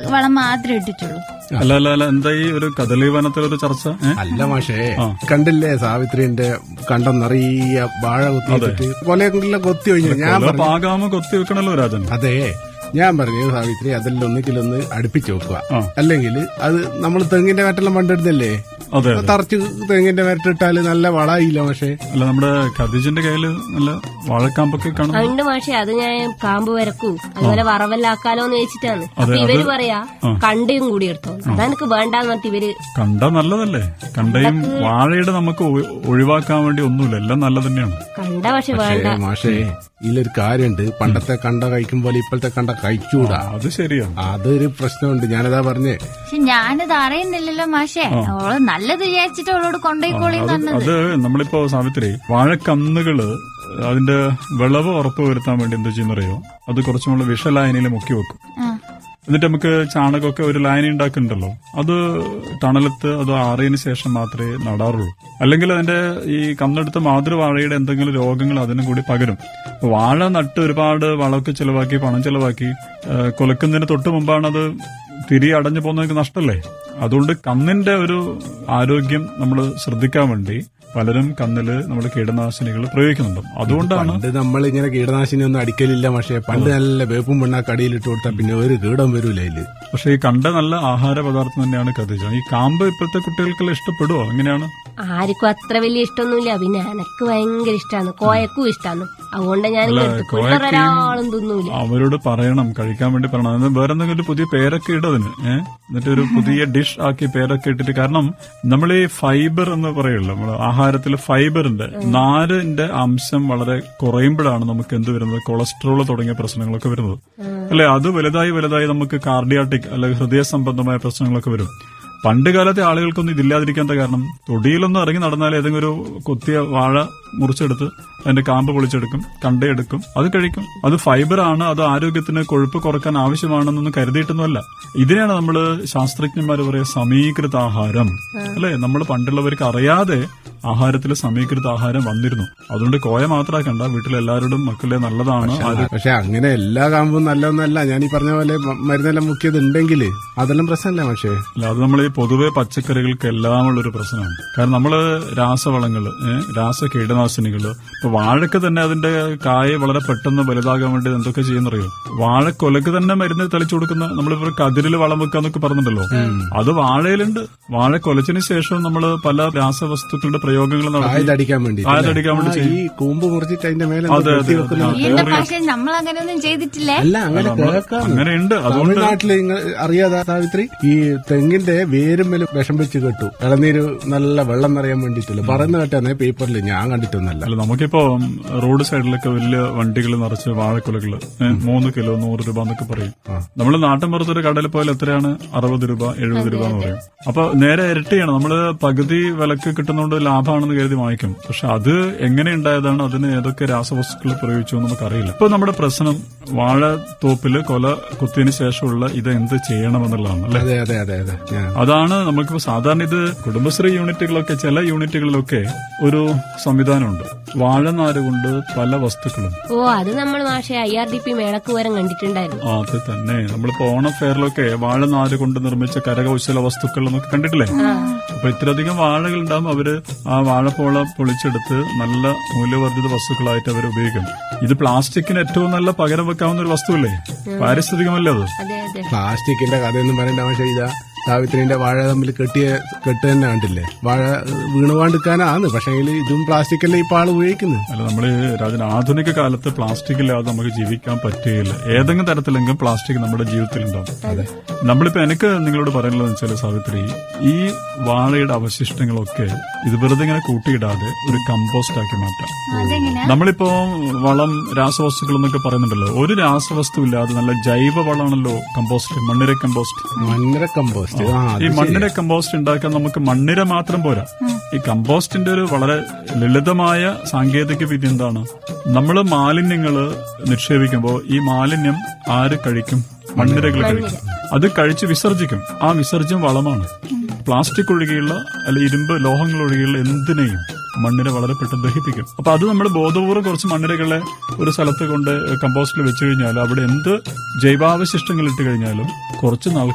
വളം മാത്രമേ ഇട്ടിട്ടുള്ളൂ അല്ല അല്ല അല്ല എന്താ ഈ ഒരു കദളി വനത്തിലൊരു ചർച്ച ഏ? അല്ല മാഷേ കണ്ടില്ലേ സാവിത്രിന്റെ കണ്ടം നിറയെ വാഴ കുത്തിയിട്ട് കൊലയൊക്കെ കൊത്തി ഒഴിഞ്ഞു ഞാൻ കൊല പറഞ്ഞു പാകാമ കൊത്തി വെക്കണല്ലോ രാജൻ അതെ ഞാൻ പറഞ്ഞു സാവിത്രി അതെല്ലാം ഒന്നിക്കിലൊന്ന് അടുപ്പിച്ച് വെക്കുക ആ. അല്ലെങ്കിൽ അത് നമ്മൾ തെങ്ങിന്റെ മറ്റെല്ലാം പണ്ടെടുത്തല്ലേ അതെ അതെ തറച്ച് തെങ്ങിന്റെ മരട്ടിട്ടാല് നല്ല വളായില്ല പക്ഷേ അല്ല നമ്മുടെ ഖദീജിന്റെ കയ്യില് നല്ല വാഴക്കാമ്പൊക്കെ കാണും അതുകൊണ്ട് മാഷെ അത് ഞാൻ കാമ്പ് വരക്കൂ അതുപോലെ വറവല്ലാക്കാലോന്ന് വെച്ചിട്ടാണ് അപ്പൊ ഇവര് പറയാ കണ്ടയും കൂടി എടുത്തോ അതെനിക്ക് വേണ്ടാന്ന് പറഞ്ഞിട്ട് ഇവര് കണ്ട നല്ലതല്ലേ കണ്ടയും വാഴയുടെ നമുക്ക് ഒ- ഒഴിവാക്കാൻ വേണ്ടി ഒന്നുമില്ല എല്ലാം നല്ല തന്നെയാണ് കണ്ട പക്ഷെ പക്ഷേ വേണ്ട മാഷേ ഇതിലൊരു കാര്യമുണ്ട് പണ്ടത്തെ കണ്ട കഴിക്കുമ്പോൾ ഇപ്പോഴത്തെ കണ്ട കഴിച്ചൂടാ അത് ശരിയാണ് അതൊരു പ്രശ്നമുണ്ട് ഞാനതാ പറഞ്ഞേ പക്ഷെ ഞാനിത് അറിയുന്നില്ലല്ലോ മാഷേ അവള് നല്ലത് വിചാരിച്ചിട്ട് അവളോട് കൊണ്ടുപോയിക്കോളി അത് തന്നത് അത് നമ്മളിപ്പോ സാവിത്രി വാഴക്കന്നുകള് അതിന്റെ വിളവ് ഉറപ്പുവരുത്താൻ വേണ്ടി എന്ത് ചെയ്യുന്നറിയോ അത് കുറച്ചും കൂടെ വിഷലായനിയിൽ മുക്കി വെക്കും ആ. എന്നിട്ട് നമുക്ക് ചാണകമൊക്കെ ഒരു ലായനി ഉണ്ടാക്കുന്നുണ്ടല്ലോ അത് ടണലത്ത് അത് ആറിയതിനു ശേഷം മാത്രമേ നടാറുള്ളൂ അല്ലെങ്കിൽ അതിന്റെ ഈ കന്നെടുത്ത മാതൃവാഴയുടെ എന്തെങ്കിലും രോഗങ്ങൾ അതിനും കൂടി പകരും അപ്പൊ വാഴ നട്ട് ഒരുപാട് വളമൊക്കെ ചെലവാക്കി പണം ചെലവാക്കി ആ, കൊലക്കുന്നതിന് തൊട്ട് മുമ്പാണ് അത് തിരി അടഞ്ഞു പോകുന്നതൊക്കെ നഷ്ടല്ലേ അതുകൊണ്ട് കന്നിന്റെ ഒരു ആരോഗ്യം നമ്മൾ ശ്രദ്ധിക്കാൻ വേണ്ടി പലരും കന്നില് നമ്മൾ കീടനാശിനികൾ പ്രയോഗിക്കുന്നുണ്ട് അതുകൊണ്ടാണ് പണ്ട് നമ്മൾ ഇങ്ങനെ കീടനാശിനി ഒന്നും അടിക്കലില്ല പക്ഷേ പണ്ട് നല്ല വേപ്പും മണ്ണാക്ക് അടിയിലിട്ട് കൊടുത്താൽ പിന്നെ ഒരു കീടം വരൂല അതില് പക്ഷെ ഈ കണ്ട നല്ല ആഹാര പദാർത്ഥം തന്നെയാണ് കഥിച്ച ഈ കാമ്പ് ഇപ്പോഴത്തെ കുട്ടികൾക്കെല്ലാം ഇഷ്ടപ്പെടുവോ എങ്ങനെയാണ് ആർക്കും അത്ര വലിയ ഇഷ്ടമൊന്നുമില്ല പിന്നെ എനക്ക് ഭയങ്കര ഇഷ്ടമാണ് കോയക്കും ഇഷ്ടമാണ് അതുകൊണ്ട് ഞാൻ അല്ല, എടുത്തു കോയക്ക് ഒരാളും തിന്നൂല അവരോട് പറയണം കഴിക്കാൻ വേണ്ടി പറയണം അത് വേറെ എന്തെങ്കിലും ഒരു പുതിയ പേരൊക്കെ ഇടതിന് ഏഹ് എന്നിട്ട് ഒരു പുതിയ ഡിഷ് ആക്കി പേരൊക്കെ ഇട്ടിട്ട് കാരണം നമ്മൾ ഈ ഫൈബർ എന്ന് പറയുള്ളൂ നമ്മൾ ആഹാരത്തിൽ ഫൈബറിന്റെ നാരിന്റെ അംശം വളരെ കുറയുമ്പോഴാണ് നമുക്ക് എന്ത് വരുന്നത് കൊളസ്ട്രോൾ തുടങ്ങിയ പ്രശ്നങ്ങളൊക്കെ വരുന്നത് അല്ലെ അത് വലുതായി വലുതായി നമുക്ക് കാർഡിയാട്ടിക് അല്ലെങ്കിൽ ഹൃദയ സംബന്ധമായ പ്രശ്നങ്ങളൊക്കെ വരും പണ്ട് കാലത്തെ ആളുകൾക്കൊന്നും ഇതില്ലാതിരിക്കാത്ത കാരണം തൊടിയിലൊന്നും ഇറങ്ങി നടന്നാൽ ഏതെങ്കിലും ഒരു കൊത്തിയ വാഴ മുറിച്ചെടുത്ത് അതിന്റെ കാമ്പ് പൊളിച്ചെടുക്കും കണ്ടയെടുക്കും അത് കഴിക്കും അത് ഫൈബറാണ് അത് ആരോഗ്യത്തിന് കൊഴുപ്പ് കുറക്കാൻ ആവശ്യമാണെന്നൊന്നും കരുതിയിട്ടൊന്നുമല്ല ഇതിനെയാണ് നമ്മൾ ശാസ്ത്രജ്ഞന്മാർ പറയുക സമീകൃത ആഹാരം അല്ലെ നമ്മൾ പണ്ടുള്ളവർക്ക് അറിയാതെ ആഹാരത്തിൽ സമീകൃത ആഹാരം വന്നിരുന്നു അതുകൊണ്ട് കോയ മാത്രമാക്കണ്ട വീട്ടിലെല്ലാവരോടും മക്കളെ നല്ലതാണ് ആരോഗ്യം പക്ഷെ അങ്ങനെ എല്ലാ കാമ്പും നല്ലതൊന്നല്ല ഞാൻ ഈ പറഞ്ഞ പോലെ മ- മരുന്നെല്ലാം മുക്കിയത് ഉണ്ടെങ്കിൽ അതെല്ലാം പ്രശ്നമല്ല പക്ഷേ അല്ല അത് നമ്മൾ ഈ പൊതുവെ പച്ചക്കറികൾക്ക് എല്ലാം ഉള്ളൊരു പ്രശ്നമാണ് കാരണം നമ്മള് രാസവളങ്ങള് ഏഹ്, രാസ കീടനാശിനികള് ഇപ്പൊ വാഴക്ക് തന്നെ അതിന്റെ കായ വളരെ പെട്ടെന്ന് വലുതാകാൻ വേണ്ടി എന്തൊക്കെ ചെയ്യുന്നറിയോ വാഴക്കൊലക്ക് തന്നെ മരുന്ന് തളിച്ചു കൊടുക്കുന്ന നമ്മളിപ്പോ കതിരിൽ വളം വെക്കാന്നൊക്കെ പറഞ്ഞിട്ടുണ്ടല്ലോ അത് വാഴയിലുണ്ട് വാഴ കൊലച്ചതിന് ശേഷം നമ്മൾ പല രാസവസ്തുക്കളുടെ പ്രയോഗങ്ങൾ നടത്തി ആയതടിക്കാൻ വേണ്ടി ആയതടിക്കാൻ വേണ്ടി ചെയ്യും. ഈ കൂമ്പ് മുറിച്ചിട്ട് അതിന്റെ മേലെ അതെ, അതെ, കുത്തി വെക്കുന്ന അതെ. എന്റെ പക്ഷെ നമ്മൾ അങ്ങനെയൊന്നും ചെയ്തിട്ടില്ലേ അല്ല അങ്ങനെ കേൾക്കാം അങ്ങനെയുണ്ട് അതുകൊണ്ട് തമിഴ്നാട്ടില് നിങ്ങൾ അറിയാതെ സാവിത്രി ഈ തെങ്ങിന്റെ വേരുമ്മല് വിഷം വെച്ച് കെട്ടു ഇളനീര് നല്ല വെള്ളം നിറയാൻ വേണ്ടിയിട്ടില്ല പറയുന്ന കേട്ടാന്നേ പേപ്പറിൽ ഞാൻ കണ്ടിട്ടൊന്നല്ല അല്ല നമുക്കിപ്പോ ഉം, റോഡ് സൈഡിലൊക്കെ വലിയ വണ്ടികൾ നിറച്ച് വാഴക്കുലകള് ഏ, മൂന്ന് കിലോ നൂറ് രൂപ എന്നൊക്കെ പറയും നമ്മൾ നാട്ടിൻപുറത്തൊരു കടയിൽ പോയാൽ എത്രയാണ് അറുപത് രൂപ എഴുപത് രൂപ എന്ന് പറയും അപ്പൊ നേരെ ഇരട്ടിയാണ് നമ്മള് പകുതി വിലക്ക് കിട്ടുന്നതുകൊണ്ട് ലാഭമാണെന്ന് കരുതി വാങ്ങിക്കും പക്ഷെ അത് എങ്ങനെ ഉണ്ടായതാണ് അതിന് ഏതൊക്കെ രാസവസ്തുക്കൾ പ്രയോഗിച്ചു എന്ന് നമുക്കറിയില്ല ഇപ്പൊ നമ്മുടെ പ്രശ്നം വാഴത്തോപ്പില് കൊല കുത്തിയതിനു ശേഷമുള്ള ഇത് എന്ത് ചെയ്യണമെന്നുള്ളതാണ് അല്ലെ അതെ അതെ അതെ അതെ ഞാൻ അതാണ് നമുക്കിപ്പോ സാധാരണ ഇത് കുടുംബശ്രീ യൂണിറ്റുകളൊക്കെ ചില യൂണിറ്റുകളിലൊക്കെ ഒരു സംവിധാനമുണ്ട് വാഴനാര് കൊണ്ട് പല വസ്തുക്കളും ഓ അത് നമ്മൾ മാഷെ ഐ ആർ ഡി പി മേളക്കുവരം കണ്ടിട്ടുണ്ടായിരുന്നു ആ, അത് തന്നെ നമ്മളിപ്പോ ഓണം ഫെയറിലൊക്കെ വാഴനാര് കൊണ്ട് നിർമ്മിച്ച കരകൗശല വസ്തുക്കൾ എന്നൊക്കെ കണ്ടിട്ടില്ലേ അപ്പൊ ഇത്രയധികം വാഴകൾ ഉണ്ടാകും അവര് ആ വാഴപ്പോള പൊളിച്ചെടുത്ത് നല്ല മൂല്യവർദ്ധിത വസ്തുക്കളായിട്ട് അവർ ഉപയോഗിക്കും ഇത് പ്ലാസ്റ്റിക്കിന് ഏറ്റവും നല്ല പകരം വെക്കാവുന്ന ഒരു വസ്തുവല്ലേ പാരിസ്ഥിതികമല്ലേ അത് അതെ അതെ പ്ലാസ്റ്റിക്കിന്റെ കഥയൊന്നും പറയേണ്ട പക്ഷേ ഇതാ സാവിത്രിന്റെ വാഴ തമ്മിൽ കെട്ടിയ കെട്ട് തന്നെ കണ്ടില്ലേ വാഴ വീണുവാണ്ടിക്കാനാണ് പക്ഷേ ഇതും പ്ലാസ്റ്റിക്കല്ലേ ഇപ്പൊ ആള് ഉപയോഗിക്കുന്നത് അല്ല നമ്മള് രാജൻ ആധുനിക കാലത്ത് പ്ലാസ്റ്റിക് ഇല്ലാതെ നമുക്ക് ജീവിക്കാൻ പറ്റുകയില്ല ഏതെങ്കിലും തരത്തിലെങ്കിലും പ്ലാസ്റ്റിക് നമ്മുടെ ജീവിതത്തിൽ ഉണ്ടാവും നമ്മളിപ്പോ എനിക്ക് നിങ്ങളോട് പറയാനുള്ളത് വെച്ചാൽ സാവിത്രി ഈ വാഴയുടെ അവശിഷ്ടങ്ങളൊക്കെ ഇത് വെറുതെ ഇങ്ങനെ കൂട്ടിയിടാതെ ഒരു കമ്പോസ്റ്റ് ആക്കി മാറ്റാം അതെങ്ങനെയാ നമ്മളിപ്പോ വളം രാസവസ്തുക്കൾ എന്നൊക്കെ പറയുന്നുണ്ടല്ലോ ഒരു രാസവസ്തു ഇല്ലാതെ നല്ല ജൈവ വളമാണല്ലോ കമ്പോസ്റ്റ് മണ്ണിര കമ്പോസ്റ്റ് മണ്ണര കമ്പോസ്റ്റ് ആ അത് ഈ മണ്ണിര കമ്പോസ്റ്റ് ഉണ്ടാക്കാൻ നമുക്ക് മണ്ണിര മാത്രം പോരാ ഈ കമ്പോസ്റ്റിന്റെ ഒരു വളരെ ലളിതമായ സാങ്കേതിക വിദ്യ എന്താണ് നമ്മൾ മാലിന്യങ്ങൾ നിക്ഷേപിക്കുമ്പോൾ ഈ മാലിന്യം ആര് കഴിക്കും മണ്ണിരകൾ കഴിക്കും അത് കഴിച്ച് വിസർജിക്കും ആ വിസർജ്യം വളമാണ് പ്ലാസ്റ്റിക് ഒഴികെയുള്ള അല്ല ഇരുമ്പ് ലോഹങ്ങൾ ഒഴികെയുള്ള എന്തിനേയും മണ്ണിനെ വളരെ പെട്ടെന്ന് ദഹിപ്പിക്കും അപ്പൊ അത് നമ്മൾ ബോധപൂർവ്വം കുറച്ച് മണ്ണിരകളെ ഒരു സ്ഥലത്ത് കൊണ്ട് കമ്പോസ്റ്റിൽ വെച്ച് കഴിഞ്ഞാൽ അവിടെ എന്ത് ജൈവാവശിഷ്ടങ്ങൾ ഇട്ട് കഴിഞ്ഞാലും കുറച്ച് നാൾ